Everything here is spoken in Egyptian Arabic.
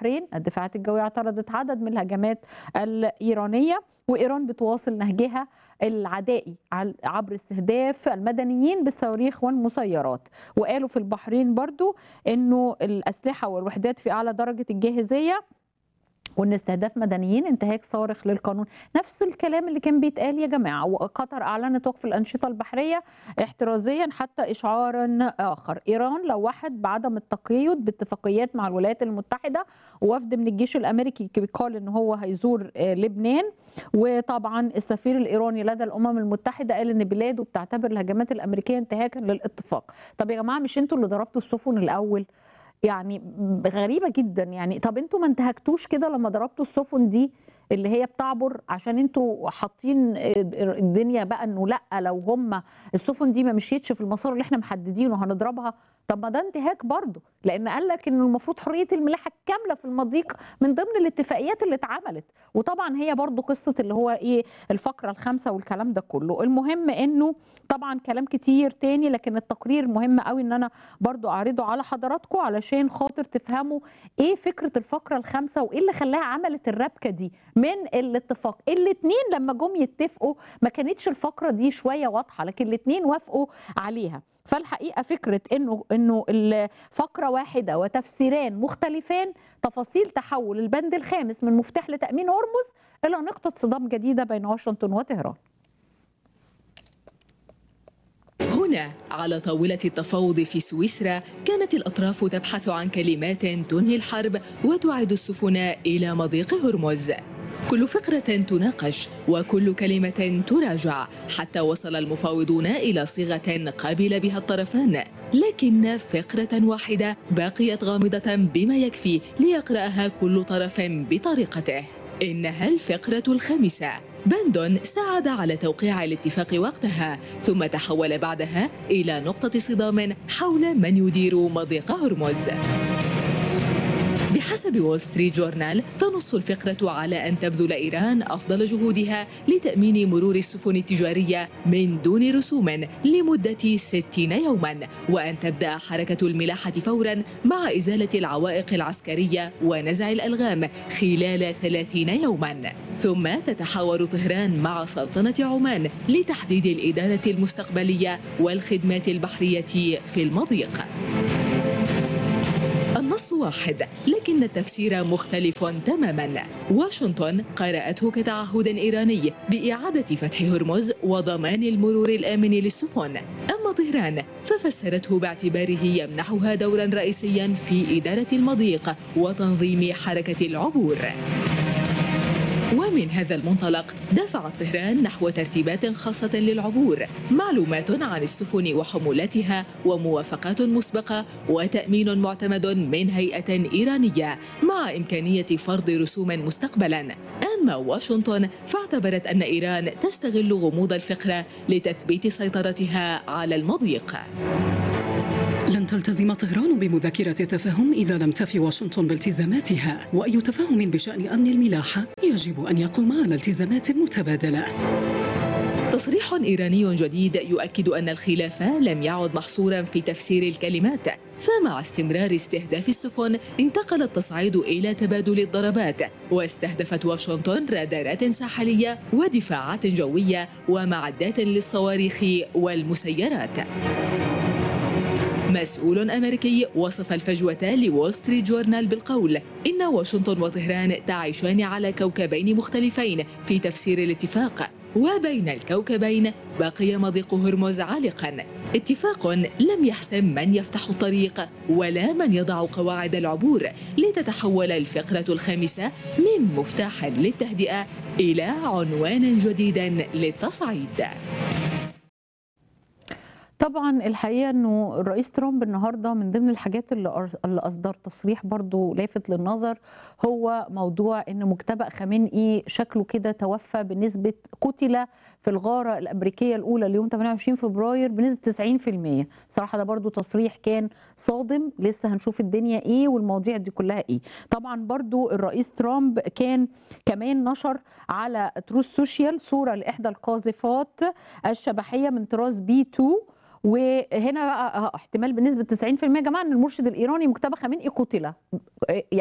البحرين الدفاعات الجوية اعترضت عدد من الهجمات الإيرانية وإيران بتواصل نهجها العدائي عل- عبر استهداف المدنيين بالصواريخ والمسيرات وقالوا في البحرين برضو انه الاسلحه والوحدات في اعلى درجه الجاهزيه وان استهداف مدنيين انتهاك صارخ للقانون نفس الكلام اللي كان بيتقال يا جماعه وقطر اعلنت وقف الانشطه البحريه احترازيا حتى اشعار اخر ايران لوحت بعدم التقيد باتفاقيات مع الولايات المتحده ووفد من الجيش الامريكي بيقال ان هو هيزور آه، لبنان وطبعا السفير الايراني لدى الامم المتحده قال ان بلاده بتعتبر الهجمات الامريكيه انتهاكا للاتفاق طب يا جماعه مش انتوا اللي ضربتوا السفن الاول يعني غريبه جدا يعني طب انتوا ما انتهكتوش كده لما ضربتوا السفن دي اللي هي بتعبر عشان انتوا حاطين الدنيا بقى انه لا لو هم السفن دي ما مشيتش في المسار اللي احنا محددينه هنضربها طب ما ده انتهاك برضه لان قال لك ان المفروض حريه الملاحه الكامله في المضيق من ضمن الاتفاقيات اللي اتعملت وطبعا هي برضه قصه اللي هو ايه الفقره الخامسه والكلام ده كله المهم انه طبعا كلام كتير تاني لكن التقرير مهم قوي ان انا برضو اعرضه على حضراتكم علشان خاطر تفهموا ايه فكره الفقره الخامسه وايه اللي خلاها عملت الربكه دي من الاتفاق الاثنين لما جم يتفقوا ما كانتش الفقره دي شويه واضحه لكن الاثنين وافقوا عليها فالحقيقه فكره انه انه الفقره واحده وتفسيران مختلفان تفاصيل تحول البند الخامس من مفتاح لتامين هرمز الى نقطه صدام جديده بين واشنطن وطهران هنا على طاولة التفاوض في سويسرا كانت الأطراف تبحث عن كلمات تنهي الحرب وتعيد السفن إلى مضيق هرمز كل فقرة تناقش وكل كلمة تراجع حتى وصل المفاوضون إلى صيغة قبل بها الطرفان لكن فقرة واحدة باقيت غامضة بما يكفي ليقرأها كل طرف بطريقته إنها الفقرة الخامسة بند ساعد على توقيع الاتفاق وقتها ثم تحول بعدها إلى نقطة صدام حول من يدير مضيق هرمز بحسب وول ستريت جورنال تنص الفقرة على أن تبذل إيران أفضل جهودها لتأمين مرور السفن التجارية من دون رسوم لمدة 60 يوما وأن تبدأ حركة الملاحة فورا مع إزالة العوائق العسكرية ونزع الألغام خلال 30 يوما ثم تتحاور طهران مع سلطنة عمان لتحديد الإدارة المستقبلية والخدمات البحرية في المضيق النص واحد لكن التفسير مختلف تماما واشنطن قرأته كتعهد إيراني بإعادة فتح هرمز وضمان المرور الآمن للسفن أما طهران ففسرته باعتباره يمنحها دورا رئيسيا في إدارة المضيق وتنظيم حركة العبور ومن هذا المنطلق دفعت طهران نحو ترتيبات خاصة للعبور معلومات عن السفن وحمولاتها وموافقات مسبقة وتأمين معتمد من هيئة إيرانية مع إمكانية فرض رسوم مستقبلا أما واشنطن فاعتبرت أن إيران تستغل غموض الفقرة لتثبيت سيطرتها على المضيق لن تلتزم طهران بمذكرة تفاهم إذا لم تفي واشنطن بالتزاماتها وأي تفاهم بشأن أمن الملاحة يجب أن يقوم على التزامات متبادلة تصريح إيراني جديد يؤكد أن الخلاف لم يعد محصورا في تفسير الكلمات فمع استمرار استهداف السفن انتقل التصعيد إلى تبادل الضربات واستهدفت واشنطن رادارات ساحلية ودفاعات جوية ومعدات للصواريخ والمسيرات مسؤول أمريكي وصف الفجوة لول ستريت جورنال بالقول إن واشنطن وطهران تعيشان على كوكبين مختلفين في تفسير الاتفاق وبين الكوكبين بقي مضيق هرمز عالقا اتفاق لم يحسم من يفتح الطريق ولا من يضع قواعد العبور لتتحول الفقرة الخامسة من مفتاح للتهدئة إلى عنوان جديد للتصعيد طبعا الحقيقه انه الرئيس ترامب النهارده من ضمن الحاجات اللي أر- اللي اصدر تصريح برضو لافت للنظر هو موضوع ان مجتبأ خامنئي شكله كده توفى بنسبه قتل في الغاره الامريكيه الاولى اليوم 28 فبراير بنسبه 90% صراحه ده برضو تصريح كان صادم لسه هنشوف الدنيا ايه والمواضيع دي كلها ايه طبعا برضو الرئيس ترامب كان كمان نشر على تروس سوشيال صوره لاحدى القاذفات الشبحيه من طراز بي 2 وهنا بقى احتمال بنسبه 90% يا جماعه ان المرشد الايراني مجتبى خامنئي قتل